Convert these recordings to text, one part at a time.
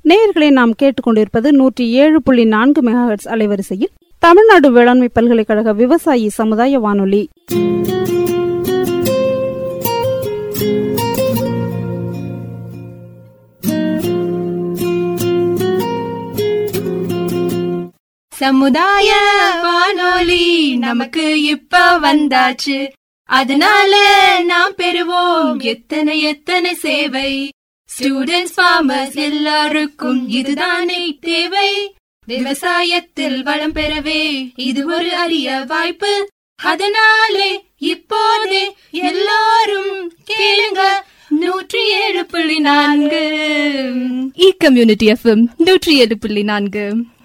நேயர்களை நாம் கேட்டுக்கொண்டிருப்பது நூற்றி ஏழு புள்ளி நான்கு மெகாஹெட்ஸ் அலைவரிசையில் தமிழ்நாடு வேளாண்மை பல்கலைக்கழக விவசாயி சமுதாய வானொலி சமுதாய வானொலி நமக்கு இப்ப வந்தாச்சு அதனால நாம் பெறுவோம் எத்தனை எத்தனை சேவை ஸ்டூடெண்ட்ஸ் ஃபார்மர்ஸ் எல்லாருக்கும் இதுதானே தேவை விவசாயத்தில் வளம் பெறவே இது ஒரு அரிய வாய்ப்பு அதனாலே இப்போதே எல்லாரும் கேளுங்க நூற்றி ஏழு புள்ளி நான்கு இ கம்யூனிட்டி எஃப்எம் நூற்றி ஏழு புள்ளி நான்கு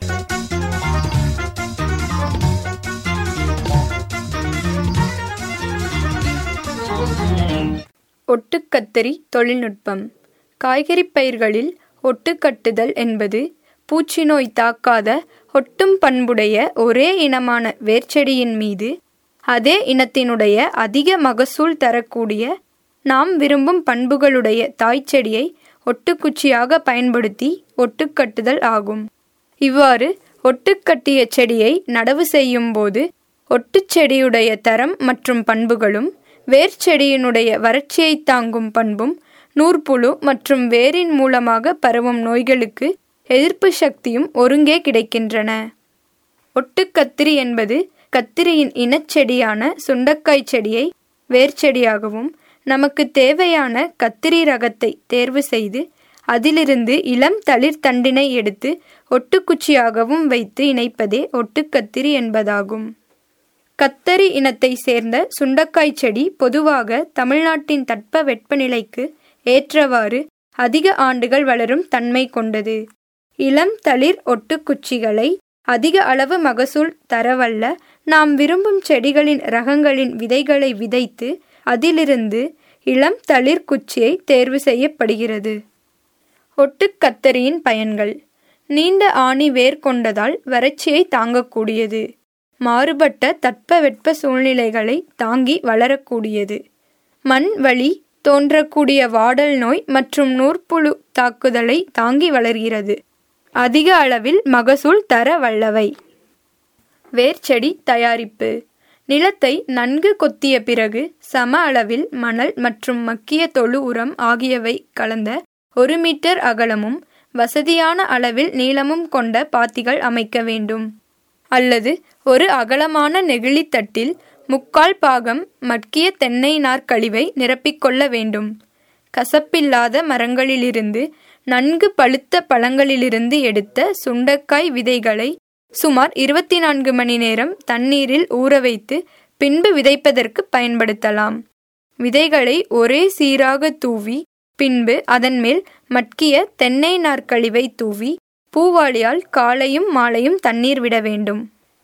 ஒட்டுக்கத்தரி தொழில்நுட்பம் காய்கறிப் பயிர்களில் ஒட்டுக்கட்டுதல் என்பது பூச்சி நோய் தாக்காத ஒட்டும் பண்புடைய ஒரே இனமான வேர்ச்செடியின் மீது அதே இனத்தினுடைய அதிக மகசூல் தரக்கூடிய நாம் விரும்பும் பண்புகளுடைய தாய்ச்செடியை ஒட்டுக்குச்சியாக பயன்படுத்தி ஒட்டுக்கட்டுதல் ஆகும் இவ்வாறு ஒட்டுக்கட்டிய செடியை நடவு செய்யும் போது ஒட்டுச்செடியுடைய தரம் மற்றும் பண்புகளும் வேர்ச்செடியினுடைய வறட்சியை தாங்கும் பண்பும் நூற்புழு மற்றும் வேரின் மூலமாக பரவும் நோய்களுக்கு எதிர்ப்பு சக்தியும் ஒருங்கே கிடைக்கின்றன ஒட்டுக்கத்திரி என்பது கத்திரியின் இனச்செடியான சுண்டக்காய் செடியை வேர்ச்செடியாகவும் நமக்கு தேவையான கத்திரி ரகத்தை தேர்வு செய்து அதிலிருந்து இளம் தளிர் தண்டினை எடுத்து ஒட்டுக்குச்சியாகவும் வைத்து இணைப்பதே ஒட்டுக்கத்திரி என்பதாகும் கத்தரி இனத்தை சேர்ந்த சுண்டக்காய் செடி பொதுவாக தமிழ்நாட்டின் தட்ப வெப்பநிலைக்கு ஏற்றவாறு அதிக ஆண்டுகள் வளரும் தன்மை கொண்டது இளம் தளிர் ஒட்டுக்குச்சிகளை அதிக அளவு மகசூல் தரவல்ல நாம் விரும்பும் செடிகளின் ரகங்களின் விதைகளை விதைத்து அதிலிருந்து இளம் தளிர் குச்சியை தேர்வு செய்யப்படுகிறது ஒட்டுக்கத்தரியின் பயன்கள் நீண்ட ஆணி வேர் கொண்டதால் வறட்சியை தாங்கக்கூடியது மாறுபட்ட தட்பவெட்ப சூழ்நிலைகளை தாங்கி வளரக்கூடியது மண் வழி தோன்றக்கூடிய வாடல் நோய் மற்றும் நூற்புழு தாக்குதலை தாங்கி வளர்கிறது அதிக அளவில் மகசூல் தர வல்லவை வேர்ச்செடி தயாரிப்பு நிலத்தை நன்கு கொத்திய பிறகு சம அளவில் மணல் மற்றும் மக்கிய தொழு உரம் ஆகியவை கலந்த ஒரு மீட்டர் அகலமும் வசதியான அளவில் நீளமும் கொண்ட பாத்திகள் அமைக்க வேண்டும் அல்லது ஒரு அகலமான நெகிழித்தட்டில் முக்கால் பாகம் மட்கிய தென்னை நார் கழிவை நிரப்பிக்கொள்ள வேண்டும் கசப்பில்லாத மரங்களிலிருந்து நன்கு பழுத்த பழங்களிலிருந்து எடுத்த சுண்டக்காய் விதைகளை சுமார் இருபத்தி நான்கு மணி நேரம் தண்ணீரில் ஊற வைத்து பின்பு விதைப்பதற்கு பயன்படுத்தலாம் விதைகளை ஒரே சீராக தூவி பின்பு அதன் மேல் மட்கிய தென்னை நார்க்கழிவை தூவி பூவாளியால் காலையும் மாலையும் தண்ணீர் விட வேண்டும்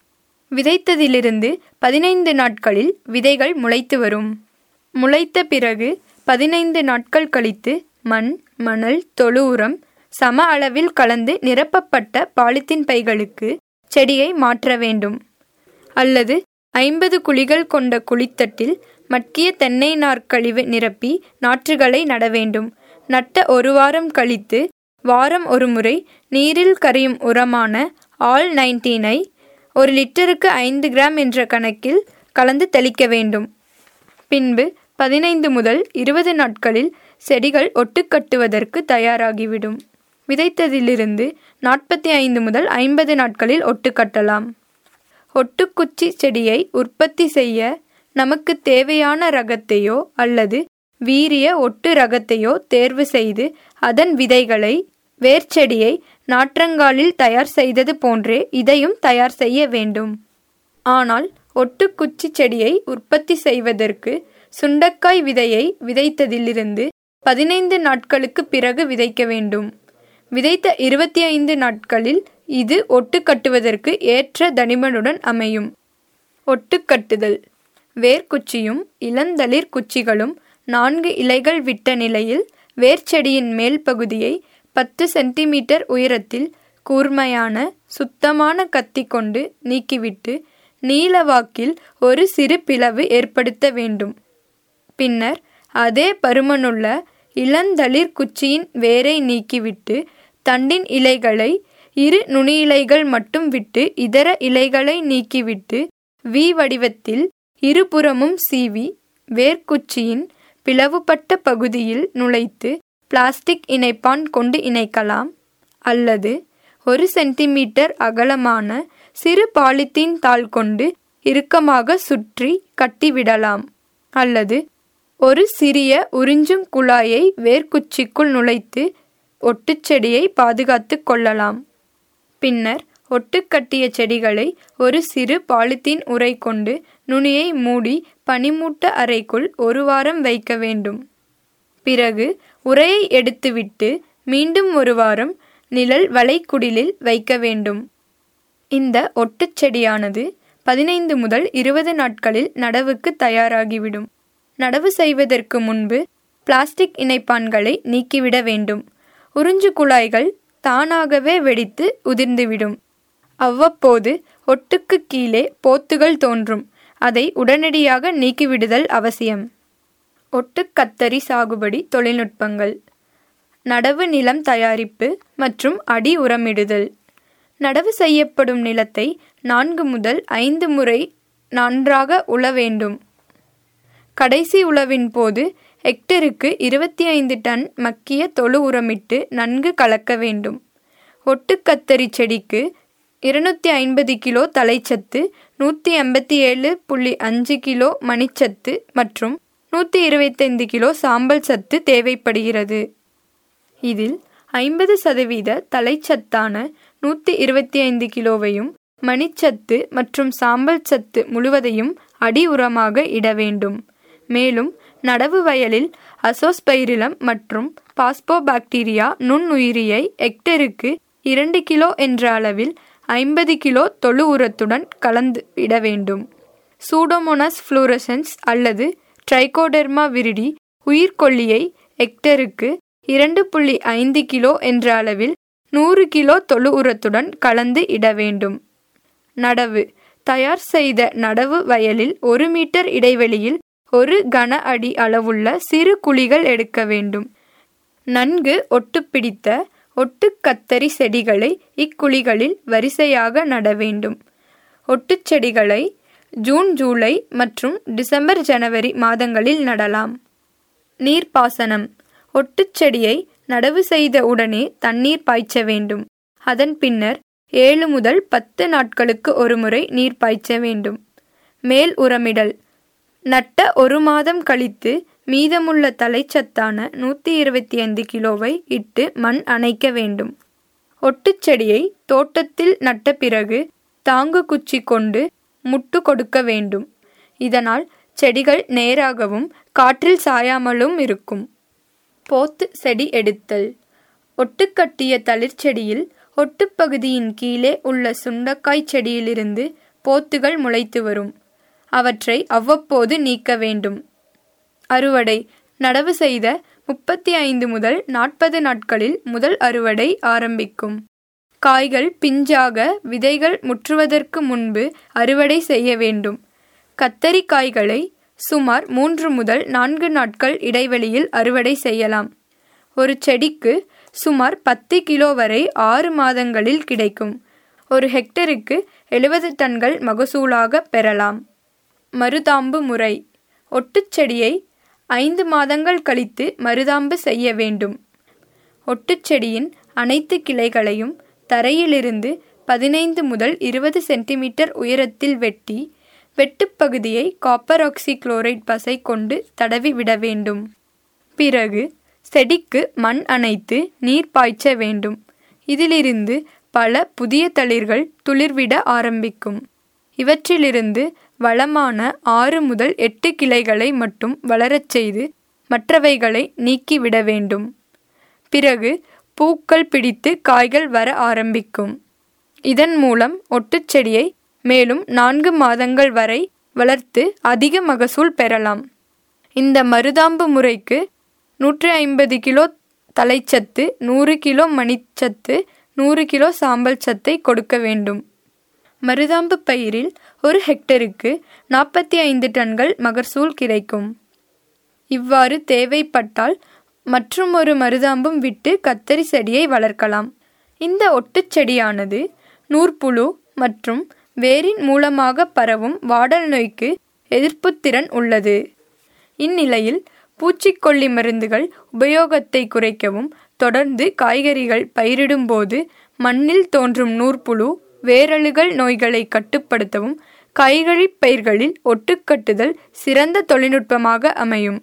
விதைத்ததிலிருந்து பதினைந்து நாட்களில் விதைகள் முளைத்து வரும் முளைத்த பிறகு பதினைந்து நாட்கள் கழித்து மண் மணல் தொழு உரம் சம அளவில் கலந்து நிரப்பப்பட்ட பாலித்தீன் பைகளுக்கு செடியை மாற்ற வேண்டும் அல்லது ஐம்பது குழிகள் கொண்ட குழித்தட்டில் மட்கிய தென்னை நார்க்கழிவு நிரப்பி நாற்றுகளை நட வேண்டும் நட்ட ஒரு வாரம் கழித்து வாரம் ஒரு முறை நீரில் கரையும் உரமான ஆல் நைன்டீனை ஒரு லிட்டருக்கு ஐந்து கிராம் என்ற கணக்கில் கலந்து தெளிக்க வேண்டும் பின்பு பதினைந்து முதல் இருபது நாட்களில் செடிகள் ஒட்டுக்கட்டுவதற்கு தயாராகிவிடும் விதைத்ததிலிருந்து நாற்பத்தி ஐந்து முதல் ஐம்பது நாட்களில் ஒட்டுக்கட்டலாம் ஒட்டுக்குச்சி செடியை உற்பத்தி செய்ய நமக்கு தேவையான ரகத்தையோ அல்லது வீரிய ஒட்டு ரகத்தையோ தேர்வு செய்து அதன் விதைகளை வேர்ச்செடியை நாற்றங்காலில் தயார் செய்தது போன்றே இதையும் தயார் செய்ய வேண்டும் ஆனால் ஒட்டுக்குச்சி செடியை உற்பத்தி செய்வதற்கு சுண்டக்காய் விதையை விதைத்ததிலிருந்து பதினைந்து நாட்களுக்கு பிறகு விதைக்க வேண்டும் விதைத்த இருபத்தி ஐந்து நாட்களில் இது ஒட்டு கட்டுவதற்கு ஏற்ற தடிமனுடன் அமையும் ஒட்டுக்கட்டுதல் வேர்க்குச்சியும் இளந்தளிர் குச்சிகளும் நான்கு இலைகள் விட்ட நிலையில் வேர்ச்செடியின் மேல் பகுதியை பத்து சென்டிமீட்டர் உயரத்தில் கூர்மையான சுத்தமான கத்தி கொண்டு நீக்கிவிட்டு நீலவாக்கில் ஒரு சிறு பிளவு ஏற்படுத்த வேண்டும் பின்னர் அதே பருமனுள்ள இளந்தளிர் குச்சியின் வேரை நீக்கிவிட்டு தண்டின் இலைகளை இரு நுனி இலைகள் மட்டும் விட்டு இதர இலைகளை நீக்கிவிட்டு வி வடிவத்தில் இருபுறமும் சீவி வேர்க்குச்சியின் பிளவுபட்ட பகுதியில் நுழைத்து பிளாஸ்டிக் இணைப்பான் கொண்டு இணைக்கலாம் அல்லது ஒரு சென்டிமீட்டர் அகலமான சிறு பாலித்தீன் தாள் கொண்டு இறுக்கமாக சுற்றி கட்டிவிடலாம் அல்லது ஒரு சிறிய உறிஞ்சும் குழாயை வேர்க்குச்சிக்குள் நுழைத்து ஒட்டுச்செடியை பாதுகாத்து கொள்ளலாம் பின்னர் ஒட்டுக்கட்டிய செடிகளை ஒரு சிறு பாலித்தீன் உரை கொண்டு நுனியை மூடி பனிமூட்ட அறைக்குள் ஒரு வாரம் வைக்க வேண்டும் பிறகு உரையை எடுத்துவிட்டு மீண்டும் ஒரு வாரம் நிழல் வளைக்குடிலில் வைக்க வேண்டும் இந்த ஒட்டுச்செடியானது பதினைந்து முதல் இருபது நாட்களில் நடவுக்கு தயாராகிவிடும் நடவு செய்வதற்கு முன்பு பிளாஸ்டிக் இணைப்பான்களை நீக்கிவிட வேண்டும் உறிஞ்சு குழாய்கள் தானாகவே வெடித்து உதிர்ந்துவிடும் அவ்வப்போது ஒட்டுக்கு கீழே போத்துகள் தோன்றும் அதை உடனடியாக நீக்கிவிடுதல் அவசியம் ஒட்டுக்கத்தரி சாகுபடி தொழில்நுட்பங்கள் நடவு நிலம் தயாரிப்பு மற்றும் அடி உரமிடுதல் நடவு செய்யப்படும் நிலத்தை நான்கு முதல் ஐந்து முறை நன்றாக உழ வேண்டும் கடைசி உழவின் போது ஹெக்டருக்கு இருபத்தி ஐந்து டன் மக்கிய தொழு உரமிட்டு நன்கு கலக்க வேண்டும் ஒட்டுக்கத்தரி செடிக்கு இருநூத்தி ஐம்பது கிலோ தலைச்சத்து நூற்றி எண்பத்தி ஏழு புள்ளி அஞ்சு கிலோ மணிச்சத்து மற்றும் நூற்றி இருபத்தைந்து கிலோ சாம்பல் சத்து தேவைப்படுகிறது இதில் ஐம்பது சதவீத தலைச்சத்தான நூற்றி இருபத்தி ஐந்து கிலோவையும் மணிச்சத்து மற்றும் சாம்பல் சத்து முழுவதையும் அடி உரமாக இட வேண்டும் மேலும் நடவு வயலில் அசோஸ்பைரிலம் மற்றும் பாஸ்போபாக்டீரியா நுண்ணுயிரியை ஹெக்டருக்கு இரண்டு கிலோ என்ற அளவில் ஐம்பது கிலோ தொழு உரத்துடன் கலந்து இட வேண்டும் சூடோமோனாஸ் ஃப்ளூரசன்ஸ் அல்லது ட்ரைகோடெர்மா விரிடி உயிர்கொல்லியை ஹெக்டருக்கு இரண்டு புள்ளி ஐந்து கிலோ என்ற அளவில் நூறு கிலோ தொழு உரத்துடன் கலந்து இட வேண்டும் நடவு தயார் செய்த நடவு வயலில் ஒரு மீட்டர் இடைவெளியில் ஒரு கன அடி அளவுள்ள சிறு குழிகள் எடுக்க வேண்டும் நன்கு ஒட்டுப்பிடித்த ஒட்டுக்கத்தரி செடிகளை இக்குழிகளில் வரிசையாக நட வேண்டும் ஒட்டுச்செடிகளை ஜூன் ஜூலை மற்றும் டிசம்பர் ஜனவரி மாதங்களில் நடலாம் நீர்ப்பாசனம் ஒட்டுச்செடியை நடவு செய்த உடனே தண்ணீர் பாய்ச்ச வேண்டும் அதன் பின்னர் ஏழு முதல் பத்து நாட்களுக்கு ஒருமுறை நீர் பாய்ச்ச வேண்டும் மேல் உரமிடல் நட்ட ஒரு மாதம் கழித்து மீதமுள்ள தலைச்சத்தான நூற்றி இருபத்தி ஐந்து கிலோவை இட்டு மண் அணைக்க வேண்டும் ஒட்டுச்செடியை தோட்டத்தில் நட்ட பிறகு தாங்கு குச்சி கொண்டு முட்டு கொடுக்க வேண்டும் இதனால் செடிகள் நேராகவும் காற்றில் சாயாமலும் இருக்கும் போத்து செடி எடுத்தல் ஒட்டுக்கட்டிய தளிர்ச்செடியில் ஒட்டுப்பகுதியின் கீழே உள்ள சுண்டக்காய் செடியிலிருந்து போத்துகள் முளைத்து வரும் அவற்றை அவ்வப்போது நீக்க வேண்டும் அறுவடை நடவு செய்த முப்பத்தி ஐந்து முதல் நாற்பது நாட்களில் முதல் அறுவடை ஆரம்பிக்கும் காய்கள் பிஞ்சாக விதைகள் முற்றுவதற்கு முன்பு அறுவடை செய்ய வேண்டும் கத்தரிக்காய்களை சுமார் மூன்று முதல் நான்கு நாட்கள் இடைவெளியில் அறுவடை செய்யலாம் ஒரு செடிக்கு சுமார் பத்து கிலோ வரை ஆறு மாதங்களில் கிடைக்கும் ஒரு ஹெக்டருக்கு எழுபது டன்கள் மகசூலாக பெறலாம் மருதாம்பு முறை ஒட்டுச்செடியை ஐந்து மாதங்கள் கழித்து மருதாம்பு செய்ய வேண்டும் ஒட்டுச்செடியின் அனைத்து கிளைகளையும் தரையிலிருந்து பதினைந்து முதல் இருபது சென்டிமீட்டர் உயரத்தில் வெட்டி வெட்டுப்பகுதியை காப்பர் ஆக்சி குளோரைட் பசை கொண்டு தடவி விட வேண்டும் பிறகு செடிக்கு மண் அணைத்து நீர் பாய்ச்ச வேண்டும் இதிலிருந்து பல புதிய தளிர்கள் துளிர்விட ஆரம்பிக்கும் இவற்றிலிருந்து வளமான ஆறு முதல் எட்டு கிளைகளை மட்டும் வளரச் செய்து மற்றவைகளை நீக்கிவிட வேண்டும் பிறகு பூக்கள் பிடித்து காய்கள் வர ஆரம்பிக்கும் இதன் மூலம் ஒட்டுச்செடியை மேலும் நான்கு மாதங்கள் வரை வளர்த்து அதிக மகசூல் பெறலாம் இந்த மருதாம்பு முறைக்கு நூற்றி ஐம்பது கிலோ தலைச்சத்து நூறு கிலோ மணிச்சத்து நூறு கிலோ சாம்பல் சத்தை கொடுக்க வேண்டும் மருதாம்பு பயிரில் ஒரு ஹெக்டருக்கு நாற்பத்தி ஐந்து டன்கள் மகசூல் கிடைக்கும் இவ்வாறு தேவைப்பட்டால் மற்றும் ஒரு மருதாம்பும் விட்டு கத்தரி செடியை வளர்க்கலாம் இந்த ஒட்டுச் செடியானது நூற்புழு மற்றும் வேரின் மூலமாக பரவும் வாடல் நோய்க்கு எதிர்ப்புத்திறன் உள்ளது இந்நிலையில் பூச்சிக்கொல்லி மருந்துகள் உபயோகத்தை குறைக்கவும் தொடர்ந்து காய்கறிகள் பயிரிடும்போது மண்ணில் தோன்றும் நூற்புழு வேரழுகல் நோய்களை கட்டுப்படுத்தவும் காய்கறி பயிர்களில் ஒட்டுக்கட்டுதல் சிறந்த தொழில்நுட்பமாக அமையும்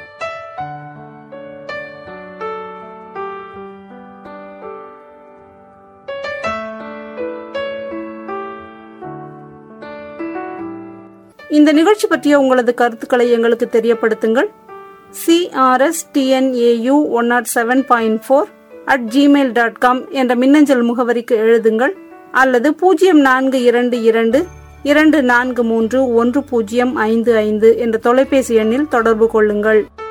இந்த நிகழ்ச்சி பற்றிய உங்களது கருத்துக்களை எங்களுக்கு தெரியப்படுத்துங்கள் CRS TNAU one nought seven point four at Gmail dot com என்ற மின்னஞ்சல் முகவரிக்கு எழுதுங்கள் அல்லது பூஜ்ஜியம் நான்கு இரண்டு இரண்டு இரண்டு நான்கு மூன்று ஒன்று பூஜ்ஜியம் ஐந்து ஐந்து என்ற தொலைபேசி எண்ணில் தொடர்பு கொள்ளுங்கள்